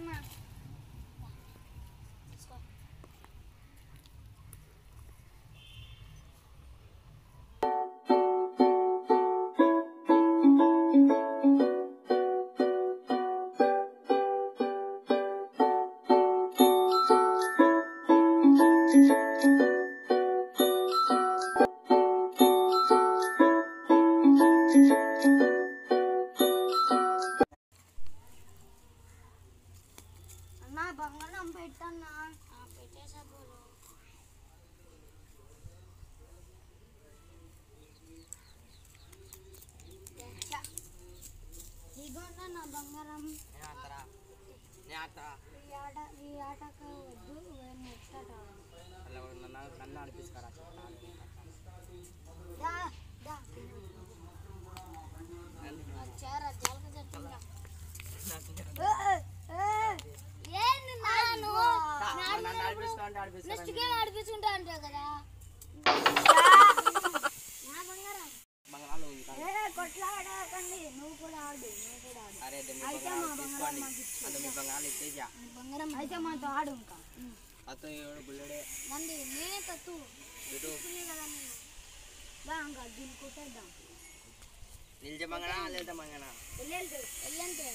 అన్న అన్న బంగారం పెట్టన్నా పెట్టేసా పోలు ఇదిగోండి నా బంగారం నేనత్తరా నేనత్తరా ఈ ఆట ఈ ఆటకు వద్దు నెక్స్ట్ ఆట ఆడదాం. అలా నన్ను నన్ను అనిపిస్తారా దా దా వచ్చారా చాలా చెప్తున్నా ఏంది నాను నన్ను అనిపిస్తా అంటే అనిపిస్తారా నెక్స్ట్ గేమ్ ఆడిపించుకుంటా అంటావు కదా నా బంగారం బంగారాలు ఇంకా ఏ కొట్లాడకండి నువ్వు కూడా ఆడు నువ్వు కూడా ఆడు అరే మీ అయితే బంగారాలు మా తీసుకోండి బంగారం మాకు ఇచ్చు. అంటే మీ బంగారాలు ఇచ్చేసా బంగారం అయితే మాతో ఆడు ఇంకా అతను ఏడు బుల్లెడే నంది నేనే తత్తు ఇటు ఇప్పుడే కదా నేను దా ఇంకా దీన్ని కొట్టేద్దాం నిలిచే బంగారా లేదా బంగారా వెళ్ళంటే వెళ్ళంటే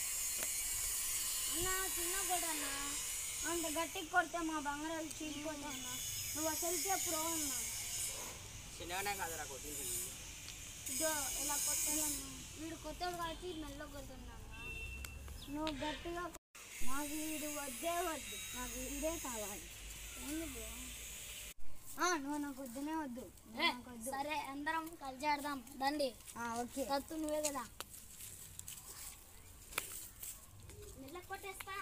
అన్న చిన్న కూడా అన్న అంత గట్టిగా కొడితే మా బంగారాలు చీలిపోతా అన్న నువ్వు అసలుకే ప్రో అన్నా చిన్నగానే కాదురా కొట్టింది ఇదో ఇలా కొట్టాలన్నా వీడు కొత్తడు కాబట్టి మెల్ల కొడుతున్నా నువ్వు గట్టిగా కొ- నాకు వీడు వద్దే వద్దు నాకు వీడే కావాలి ఏంది బ్రో ఆ, నువ్వు నాకు వద్దునే వద్దు నువ్వు నాకు వద్దు సరే అందరం కలిసి ఆడదాం దండి ఆ, ఓకే తత్తు నువ్వే కదా మెల్ల కొట్టేస్తా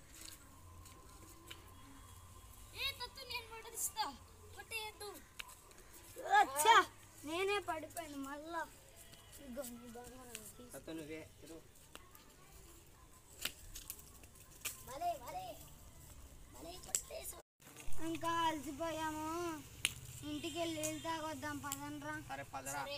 ఏ తత్తు నేను కొట్టేస్తా కొట్టేయద్దు అచ్చా నేనే పడిపోయాను మళ్ళా ఇదిగో నీ బంగారం తీసుకో. అతను నువ్వే ఇటు భలే భలే భలే కొట్టేసా ఇంకా అలసిపోయాము ఇంటికి వెళ్ళి నీళ్ళు తాగొద్దాం పదండ్రా సరే పదరా సరే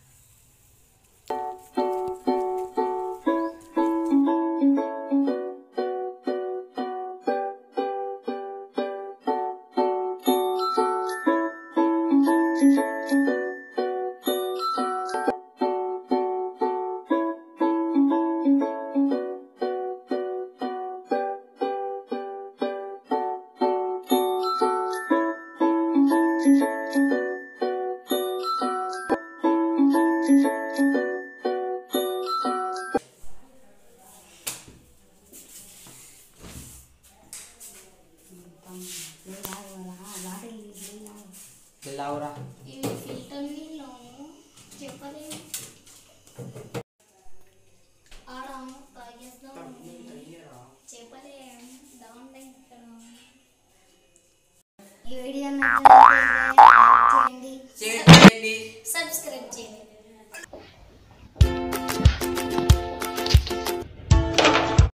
వెళ్ళావురా ఇవి ఫిల్టర్ నీళ్ళు చెప్పలేము ఆడాము తాగేద్దాం చెప్పలేం బాగుంటాయి ఇక్కడ ఈ వీడియో నచ్చినట్లయితే లైక్ చేయండి చేయండి సబ్స్క్రైబ్ చేయండి